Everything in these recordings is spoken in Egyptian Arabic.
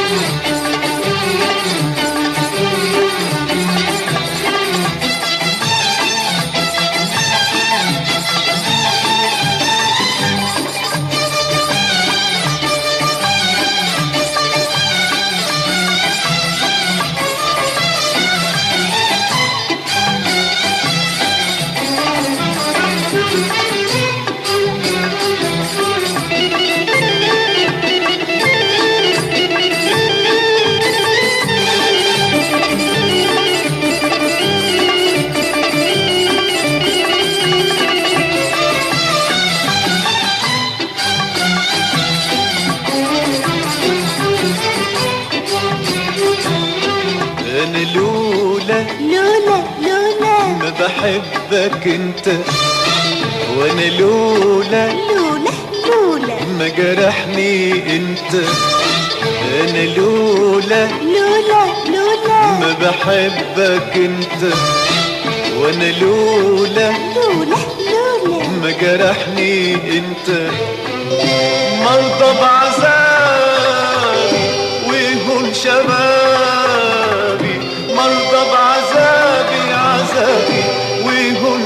انا لولا لولا لولا ما بحبك انت وانا لولا لولا لولا ما جرحني انت انا لولا لولا لولا ما بحبك انت وانا لولا لولا لولا ما جرحني انت مرضى بعذابي ويهون شبابي مرضى بعذابي عذابي ويهون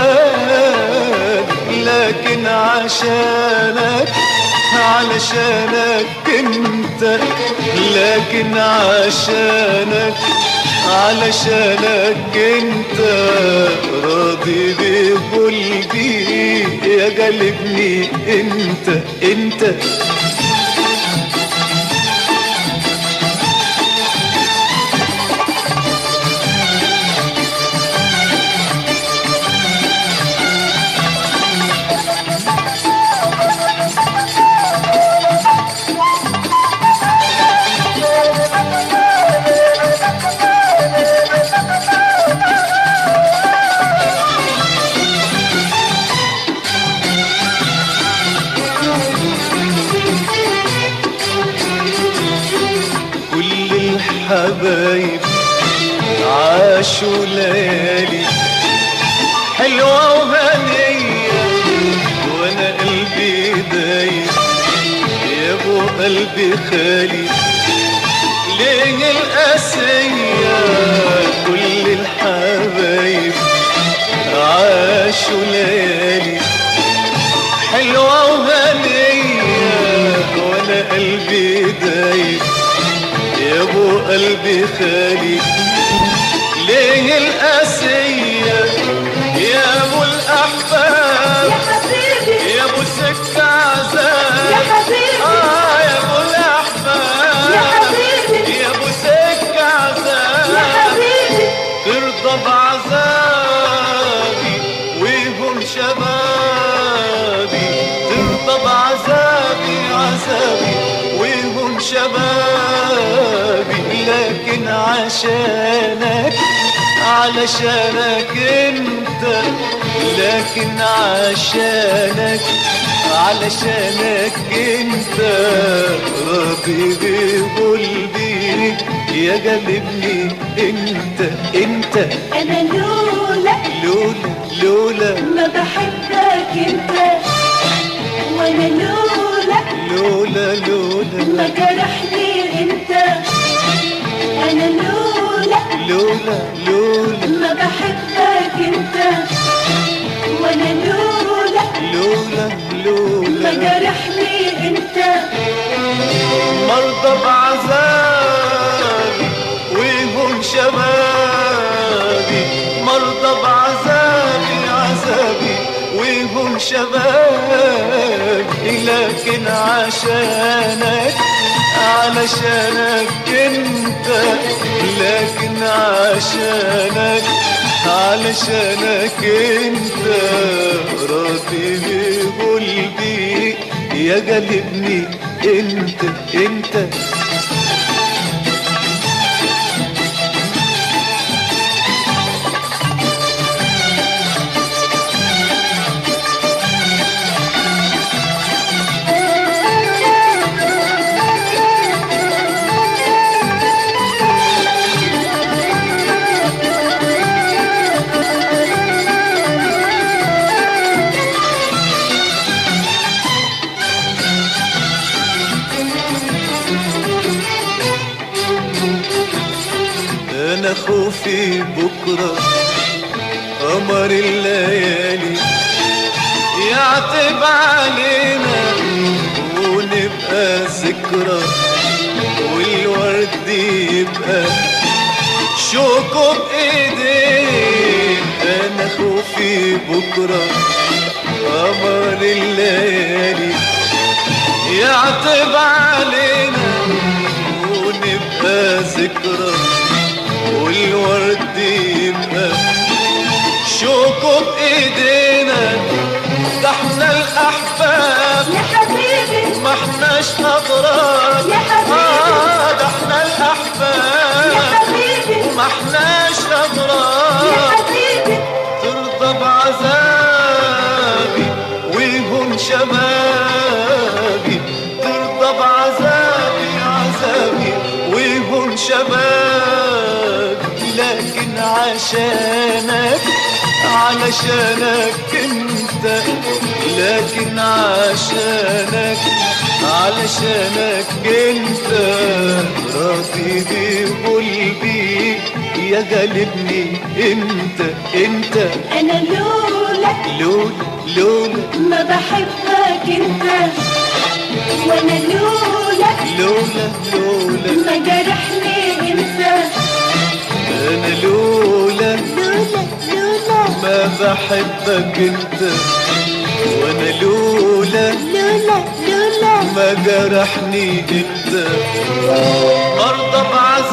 شبابي لكن عشانك علشانك انت لكن عشانك علشانك انت راضي بقلبي يا قلبني انت انت كل الحبايب عاشوا ليالي حلوة وهنية وانا قلبي دايب يا ابو قلبي خالي ليه القاسية كل الحبايب عاشوا ليالي حلوة وهنية وانا قلبي دايب يا ابو قلبي خالي ليه القاسية يا ابو الاحباب يا حبيبي يا ابو سكة عذاب يا حبيبي اه يا ابو الاحباب يا حبيبي يا ابو سكة يا عذاب حبيبي ترضى بعذابي ويهون شبابي ترضى بعذابي عذابي ويهون شبابي لكن عشانك علشانك انت لكن عشانك علشانك انت راضي بقلبي يا قلبني انت انت انا لولا لولا لولا ما بحبك انت وانا لولا لولا لولا ما جرحني انت انا لولا لولا لولا ما بحبك انت وانا لولا لولا ما لولا جرحني انت مرضى بعذابي ويهون شبابي مرضى بعذابي عذابي ويهون شبابي لكن عشانك علشانك انت لكن عشانك علشانك انت راضي بقلبي يا قلبني انت انت انا خوفي بكرة قمر الليالي يعتب علينا ونبقى ذكرى والورد يبقى شوكه بايدين انا خوفي بكره قمر الليالي يعتب علينا ونبقى ذكرى والورد يبقى شوكه بايدينا ده احنا الاحباب يا حبيبي ما احناش اغراب يا حبيبي. آه ده احنا يا الاحباب حبيبي ما احناش يا اغراب حبيبي ترضى بعذابي ويهون شبابي ترضى بعذابي عذابي ويهون شبابي لكن عشانك علشانك انت لكن عشانك علشانك انت راضي بقلبي يا غالبني انت انت انا لولا لولا لولا ما بحبك انت وانا لولا لولا لولا ما جرحني انت انا لولا لولا لولا ما بحبك انت وانا لولا لولا لولا ما جرحني انت مرضى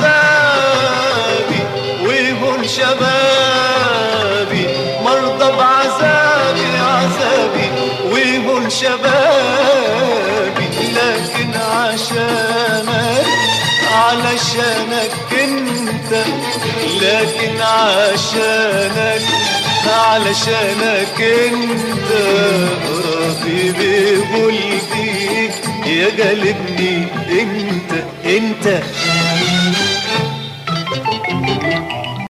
بعذابي ويهون شبابي مرضى بعذابي عذابي ويهون شبابي لكن عشانك علشانك انت لكن عشانك علشانك انت راضي بقلبي يا قلبني انت انت